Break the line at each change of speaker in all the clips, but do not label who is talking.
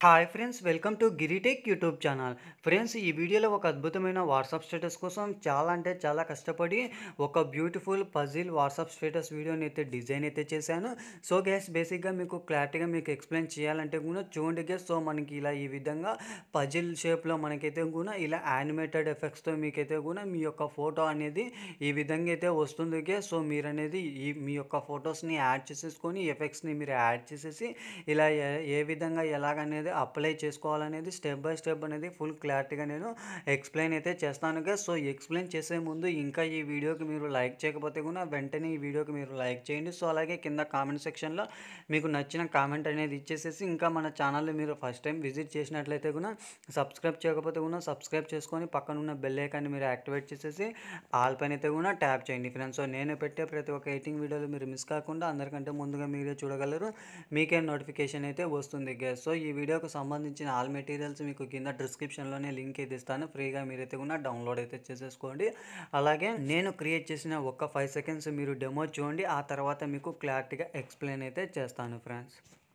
Hi friends welcome to Giritech YouTube channel friends ఈ వీడియోలో ఒక అద్భుతమైన వాట్సాప్ స్టేటస్ కోసం చాలా అంటే చాలా కష్టపడి ఒక బ్యూటిఫుల్ పజిల్ వాట్సాప్ స్టేటస్ వీడియోని అయితే డిజైన్ అయితే చేశాను సో గ్యాస్ బేసిక్గా మీకు క్లారిటీగా మీకు ఎక్స్ప్లెయిన్ చేయాలంటే కూడా చూడండి గ్యాస్ సో మనకి ఇలా ఈ విధంగా పజిల్ షేప్లో మనకైతే కూడా ఇలా యానిమేటెడ్ ఎఫెక్ట్స్తో మీకైతే కూడా మీ యొక్క ఫోటో అనేది ఈ విధంగా అయితే వస్తుంది గ్యాస్ సో మీరు అనేది ఈ మీ యొక్క ఫొటోస్ని యాడ్ చేసేసుకొని ఎఫెక్ట్స్ని మీరు యాడ్ చేసేసి ఇలా ఏ- ఏ విధంగా ఎలాగనేది అప్లై చేసుకోవాలనేది స్టెప్ బై స్టెప్ అనేది ఫుల్ క్లారిటీగా నేను ఎక్స్ప్లెయిన్ అయితే చేస్తాను కదా సో ఎక్స్ప్లెయిన్ చేసే ముందు ఇంకా ఈ వీడియోకి మీరు లైక్ చేయకపోతే కూడా వెంటనే ఈ వీడియోకి మీరు లైక్ చేయండి సో అలాగే కింద కామెంట్ సెక్షన్లో మీకు నచ్చిన కామెంట్ అనేది ఇచ్చేసేసి ఇంకా మన ఛానల్ని మీరు ఫస్ట్ టైం విజిట్ చేసినట్లయితే కూడా సబ్స్క్రైబ్ చేయకపోతే కూడా సబ్స్క్రైబ్ చేసుకొని పక్కన ఉన్న బెల్ ఐకాన్ని మీరు యాక్టివేట్ చేసేసి ఆల్ పైన అయితే కూడా ట్యాప్ చేయండి ఫ్రెండ్స్ సో నేను పెట్టే ప్రతి ఒక్క ఎయిటింగ్ వీడియోలు మీరు మిస్ కాకుండా అందరికంటే ముందుగా మీరే చూడగలరు మీకే నోటిఫికేషన్ అయితే వస్తుంది గ్యాస్ సో ఈ వీడియోకి సంబంధించిన ఆల్ మెటీరియల్స్ మీకు కింద డిస్క్రిప్షన్లోనే లింక్ అయితే ఇస్తాను ఫ్రీగా మీరైతే కూడా డౌన్లోడ్ అయితే చేసేసుకోండి అలాగే నేను క్రియేట్ చేసిన ఒక్క ఫైవ్ సెకండ్స్ మీరు డెమో చూడండి ఆ తర్వాత మీకు క్లారిటీగా ఎక్స్ప్లెయిన్ అయితే చేస్తాను ఫ్రెండ్స్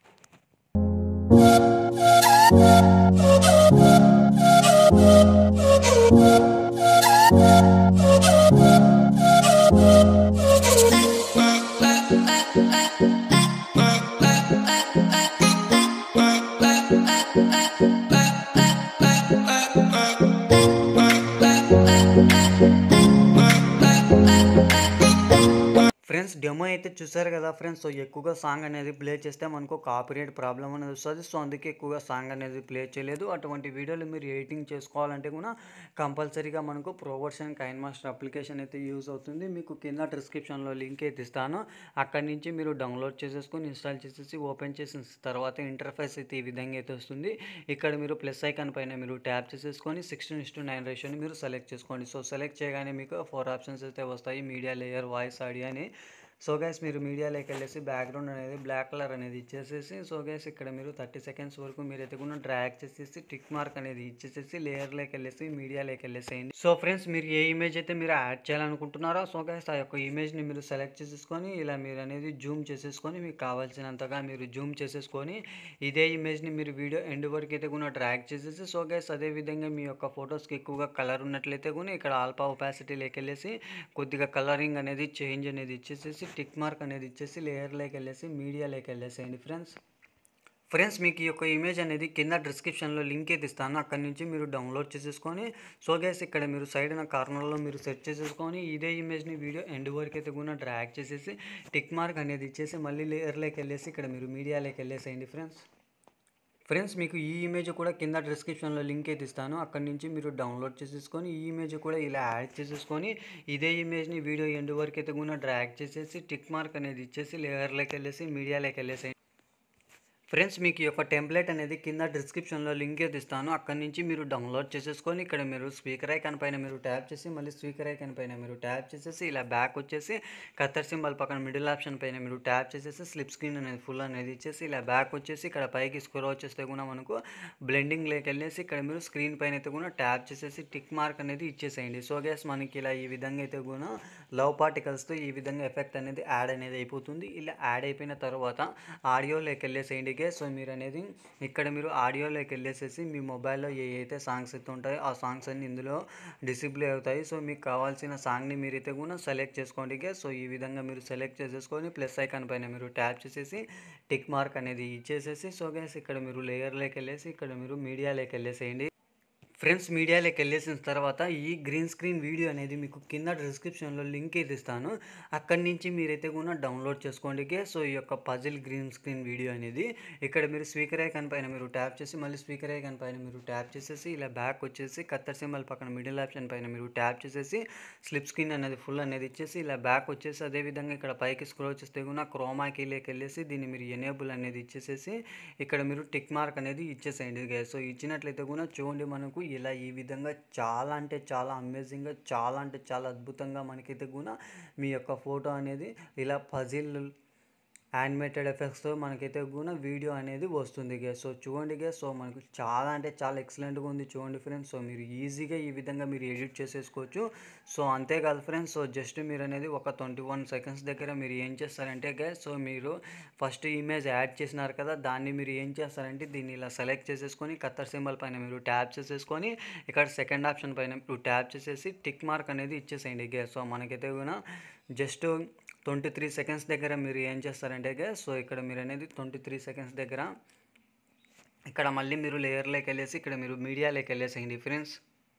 ఫ్రెండ్స్ డెమో అయితే చూసారు కదా ఫ్రెండ్స్ సో ఎక్కువగా సాంగ్ అనేది ప్లే చేస్తే మనకు కాపీరైట్ ప్రాబ్లం అనేది వస్తుంది సో అందుకే ఎక్కువగా సాంగ్ అనేది ప్లే చేయలేదు అటువంటి వీడియోలు మీరు ఎడిటింగ్ చేసుకోవాలంటే కూడా కంపల్సరీగా మనకు ప్రోవర్షన్ కైన్ మాస్టర్ అప్లికేషన్ అయితే యూజ్ అవుతుంది మీకు కింద డిస్క్రిప్షన్లో లింక్ అయితే ఇస్తాను అక్కడి నుంచి మీరు డౌన్లోడ్ చేసేసుకొని ఇన్స్టాల్ చేసేసి ఓపెన్ చేసిన తర్వాత ఇంటర్ఫేస్ అయితే ఈ విధంగా అయితే వస్తుంది ఇక్కడ మీరు ప్లస్ ఐకాన్ పైన మీరు ట్యాప్ చేసేసుకొని సిక్స్టీన్ ఇస్టు నైన్ రేషియోని మీరు సెలెక్ట్ చేసుకోండి సో సెలెక్ట్ చేయగానే మీకు ఫోర్ ఆప్షన్స్ అయితే వస్తాయి మీడియా లేయర్ వాయిస్ ఆడియో అని సో గైస్ మీరు మీడియాలోకి వెళ్ళేసి బ్యాక్గ్రౌండ్ అనేది బ్లాక్ కలర్ అనేది ఇచ్చేసేసి సో గైస్ ఇక్కడ మీరు థర్టీ సెకండ్స్ వరకు మీరు ఎత్తుకున్న డ్రాగ్ చేసేసి టిక్ మార్క్ అనేది ఇచ్చేసేసి లేయర్లోకి వెళ్ళేసి మీడియాలోకి వెళ్ళేసేయండి సో ఫ్రెండ్స్ మీరు ఏ ఇమేజ్ అయితే మీరు యాడ్ చేయాలనుకుంటున్నారో సో గైస్ ఆ యొక్క ఇమేజ్ని మీరు సెలెక్ట్ చేసేసుకొని ఇలా మీరు అనేది జూమ్ చేసేసుకొని మీకు కావాల్సినంతగా మీరు జూమ్ చేసేసుకొని ఇదే ఇమేజ్ని మీరు వీడియో ఎండ్ వరకు అయితే కూడా డ్రాగ్ చేసేసి సో గైస్ అదే విధంగా మీ యొక్క ఫొటోస్కి ఎక్కువగా కలర్ ఉన్నట్లయితే కూడా ఇక్కడ ఆల్పా ఒపాసిటీలోకి వెళ్ళేసి కొద్దిగా కలరింగ్ అనేది చేంజ్ అనేది ఇచ్చేసేసి టిక్ మార్క్ అనేది ఇచ్చేసి లేయర్లోకి వెళ్ళేసి మీడియాలోకి వెళ్ళేసేయండి ఫ్రెండ్స్ ఫ్రెండ్స్ మీకు ఈ యొక్క ఇమేజ్ అనేది కింద డిస్క్రిప్షన్లో లింక్ అయితే ఇస్తాను అక్కడి నుంచి మీరు డౌన్లోడ్ చేసేసుకొని సో గైస్ ఇక్కడ మీరు సైడ్ నా కార్నర్లో మీరు సెట్ చేసేసుకొని ఇదే ఇమేజ్ని వీడియో ఎండ్ వరకు అయితే కూడా డ్రాగ్ చేసేసి టిక్ మార్క్ అనేది ఇచ్చేసి మళ్ళీ లేయర్లోకి వెళ్ళేసి ఇక్కడ మీరు మీడియాలోకి వెళ్ళేసేయండి ఫ్రెండ్స్ ఫ్రెండ్స్ మీకు ఈ ఇమేజ్ కూడా కింద డిస్క్రిప్షన్లో లింక్ అయితే ఇస్తాను అక్కడి నుంచి మీరు డౌన్లోడ్ చేసేసుకొని ఈ ఇమేజ్ కూడా ఇలా యాడ్ చేసేసుకొని ఇదే ఇమేజ్ని వీడియో ఎండ్ వరకు అయితే కూడా డ్రాగ్ చేసేసి టిక్ మార్క్ అనేది ఇచ్చేసి లేయర్లోకి వెళ్ళేసి మీడియాలోకి వెళ్ళేసి ఫ్రెండ్స్ మీకు ఈ యొక్క టెంప్లెట్ అనేది కింద డిస్క్రిప్షన్లో లింక్ అయితే ఇస్తాను అక్కడి నుంచి మీరు డౌన్లోడ్ చేసేసుకొని ఇక్కడ మీరు స్పీకర్ ఐకాన్ పైన మీరు ట్యాప్ చేసి మళ్ళీ స్పీకర్ ఐకాన్ పైన మీరు ట్యాప్ చేసేసి ఇలా బ్యాక్ వచ్చేసి కత్తర్ సింబల్ పక్కన మిడిల్ ఆప్షన్ పైన మీరు ట్యాప్ చేసేసి స్లిప్ స్క్రీన్ అనేది ఫుల్ అనేది ఇచ్చేసి ఇలా బ్యాక్ వచ్చేసి ఇక్కడ పైకి స్క్రోల్ వచ్చేస్తే కూడా మనకు బ్లెండింగ్ లేక వెళ్ళేసి ఇక్కడ మీరు స్క్రీన్ పైన అయితే కూడా ట్యాప్ చేసేసి టిక్ మార్క్ అనేది ఇచ్చేసేయండి సో గ్యాస్ మనకి ఇలా ఈ విధంగా అయితే కూడా లవ్ పార్టికల్స్తో ఈ విధంగా ఎఫెక్ట్ అనేది యాడ్ అనేది అయిపోతుంది ఇలా యాడ్ అయిపోయిన తర్వాత ఆడియోలోకి వెళ్ళేసేయండి గే సో మీరు అనేది ఇక్కడ మీరు ఆడియోలోకి వెళ్ళేసేసి మీ మొబైల్లో ఏ అయితే సాంగ్స్ అయితే ఉంటాయో ఆ సాంగ్స్ అన్ని ఇందులో డిసిప్లే అవుతాయి సో మీకు కావాల్సిన సాంగ్ని మీరైతే కూడా సెలెక్ట్ చేసుకోండి గే సో ఈ విధంగా మీరు సెలెక్ట్ చేసేసుకొని ప్లస్ ఐకాన్ పైన మీరు ట్యాప్ చేసేసి టిక్ మార్క్ అనేది ఇచ్చేసేసి సో గైస్ ఇక్కడ మీరు లేయర్లోకి వెళ్ళేసి ఇక్కడ మీరు మీడియాలోకి వెళ్ళేసేయండి ఫ్రెండ్స్ మీడియాలోకి వెళ్ళేసిన తర్వాత ఈ గ్రీన్ స్క్రీన్ వీడియో అనేది మీకు కింద డిస్క్రిప్షన్లో లింక్ అయితే ఇస్తాను అక్కడి నుంచి మీరైతే కూడా డౌన్లోడ్ చేసుకోండి గే. సో ఈ యొక్క పజిల్ గ్రీన్ స్క్రీన్ వీడియో అనేది ఇక్కడ మీరు స్పీకర్ ఐకాన్ పైన మీరు ట్యాప్ చేసి మళ్ళీ స్పీకర్ ఐకాన్ పైన మీరు ట్యాప్ చేసేసి ఇలా బ్యాక్ వచ్చేసి కత్తర్ సింబల్ పక్కన మిడిల్ ఆప్షన్ పైన మీరు ట్యాప్ చేసేసి స్లిప్ స్క్రీన్ అనేది ఫుల్ అనేది ఇచ్చేసి ఇలా బ్యాక్ వచ్చేసి అదే విధంగా ఇక్కడ పైకి స్క్రోల్ చేస్తే కూడా క్రోమాకీలోకి వెళ్ళేసి దీన్ని మీరు ఎనేబుల్ అనేది ఇచ్చేసేసి ఇక్కడ మీరు టిక్ మార్క్ అనేది ఇచ్చేసేయండి guys. సో ఇచ్చినట్లయితే కూడా చూడండి మనకు ఇలా ఈ విధంగా చాలా అంటే చాలా అమేజింగ్గా చాలా అంటే చాలా అద్భుతంగా మనకైతే కూడా మీ యొక్క ఫోటో అనేది ఇలా పజిల్ యానిమేటెడ్ ఎఫెక్ట్స్తో మనకైతే కూడా వీడియో అనేది వస్తుంది గేస్ సో చూడండి గేస్ సో మనకు చాలా అంటే చాలా ఎక్సలెంట్గా ఉంది చూడండి ఫ్రెండ్స్ సో మీరు ఈజీగా ఈ విధంగా మీరు ఎడిట్ చేసేసుకోవచ్చు సో అంతేకాదు ఫ్రెండ్స్ సో జస్ట్ మీరు అనేది ఒక ట్వంటీ వన్ సెకండ్స్ దగ్గర మీరు ఏం చేస్తారంటే గేస్ సో మీరు ఫస్ట్ ఇమేజ్ యాడ్ చేసినారు కదా దాన్ని మీరు ఏం చేస్తారంటే దీన్ని ఇలా సెలెక్ట్ చేసేసుకొని కత్తర్ సింబల్ పైన మీరు ట్యాప్ చేసేసుకొని ఇక్కడ సెకండ్ ఆప్షన్ పైన మీరు ట్యాప్ చేసేసి టిక్ మార్క్ అనేది ఇచ్చేసేయండి గేస్ సో మనకైతే కూడా జస్ట్ ట్వంటీ త్రీ సెకండ్స్ దగ్గర మీరు ఏం చేస్తారంటే గైస్ సో ఇక్కడ మీరు అనేది ట్వంటీ త్రీ సెకండ్స్ దగ్గర ఇక్కడ మళ్ళీ మీరు లేయర్లోకి వెళ్ళేసి ఇక్కడ మీరు మీడియాలోకి వెళ్ళేసేయండి ఫ్రెండ్స్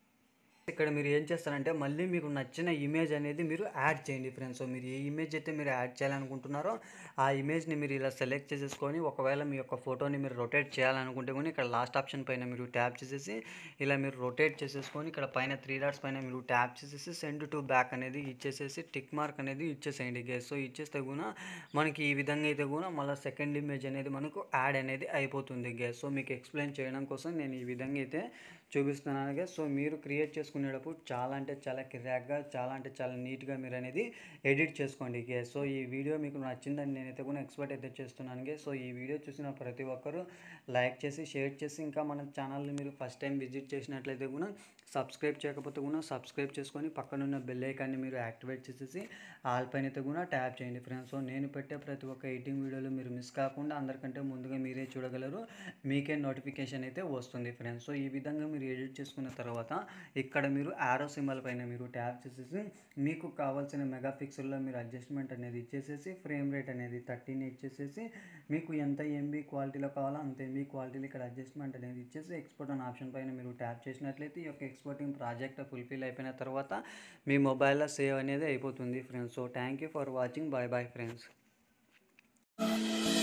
ఇక్కడ మీరు ఏం చేస్తారంటే మళ్ళీ మీకు నచ్చిన ఇమేజ్ అనేది మీరు యాడ్ చేయండి ఫ్రెండ్స్ సో మీరు ఏ ఇమేజ్ అయితే మీరు యాడ్ చేయాలనుకుంటున్నారో ఆ ఇమేజ్ని మీరు ఇలా సెలెక్ట్ చేసేసుకొని ఒకవేళ మీ యొక్క ఫోటోని మీరు రొటేట్ చేయాలనుకుంటే కూడా ఇక్కడ లాస్ట్ ఆప్షన్ పైన మీరు ట్యాప్ చేసేసి ఇలా మీరు రొటేట్ చేసేసుకొని ఇక్కడ పైన త్రీ డాట్స్ పైన మీరు ట్యాప్ చేసేసి సెండ్ టు బ్యాక్ అనేది ఇచ్చేసేసి టిక్ మార్క్ అనేది ఇచ్చేసేయండి గేస్ సో ఇచ్చేస్తే కూడా మనకి ఈ విధంగా అయితే కూడా మళ్ళీ సెకండ్ ఇమేజ్ అనేది మనకు యాడ్ అనేది అయిపోతుంది గేస్ సో మీకు ఎక్స్ప్లెయిన్ చేయడం కోసం నేను ఈ విధంగా అయితే చూపిస్తున్నాను గేస్ సో మీరు క్రియేట్ చేసుకునేటప్పుడు చాలా అంటే చాలా కిరాక్గా చాలా అంటే చాలా నీట్గా మీరు అనేది ఎడిట్ చేసుకోండి గేస్ సో ఈ వీడియో మీకు నచ్చిందని నేనైతే కూడా ఎక్స్పెక్ట్ అయితే చేస్తున్నాను గేస్ సో ఈ వీడియో చూసిన ప్రతి ఒక్కరూ లైక్ చేసి షేర్ చేసి ఇంకా మన ఛానల్ని మీరు ఫస్ట్ టైం విజిట్ చేసినట్లయితే కూడా సబ్స్క్రైబ్ చేయకపోతే కూడా సబ్స్క్రైబ్ చేసుకొని పక్కనున్న బెల్ ఐకాన్ని మీరు యాక్టివేట్ చేసేసి ఆల్ పైన అయితే కూడా ట్యాప్ చేయండి ఫ్రెండ్స్ సో నేను పెట్టే ప్రతి ఒక్క ఎడిటింగ్ వీడియోలు మీరు మిస్ కాకుండా అందరికంటే ముందుగా మీరే చూడగలరు మీకే నోటిఫికేషన్ అయితే వస్తుంది ఫ్రెండ్స్ సో ఈ విధంగా మీరు ఎడిట్ చేసుకున్న తర్వాత ఇక్కడ మీరు ఆరో సింబల్ పైన మీరు ట్యాప్ చేసేసి మీకు కావాల్సిన మెగా పిక్సెల్లో మీరు అడ్జస్ట్మెంట్ అనేది ఇచ్చేసేసి ఫ్రేమ్ రేట్ అనేది థర్టీన్ ఇచ్చేసేసి మీకు ఎంత ఎంబీ క్వాలిటీలో కావాలో అంత ఎంబీ క్వాలిటీలో ఇక్కడ అడ్జస్ట్మెంట్ అనేది ఇచ్చేసి ఎక్స్పోర్ట్ అనే ఆప్షన్ పైన మీరు ట్యాప్ చేసినట్లయితే ఈ యొక్క ఎక్స్పోర్టింగ్ ప్రాజెక్ట్ ఫుల్ఫిల్ అయిపోయిన తర్వాత మీ మొబైల్లో సేవ్ అనేది అయిపోతుంది friends so thank you for watching bye bye friends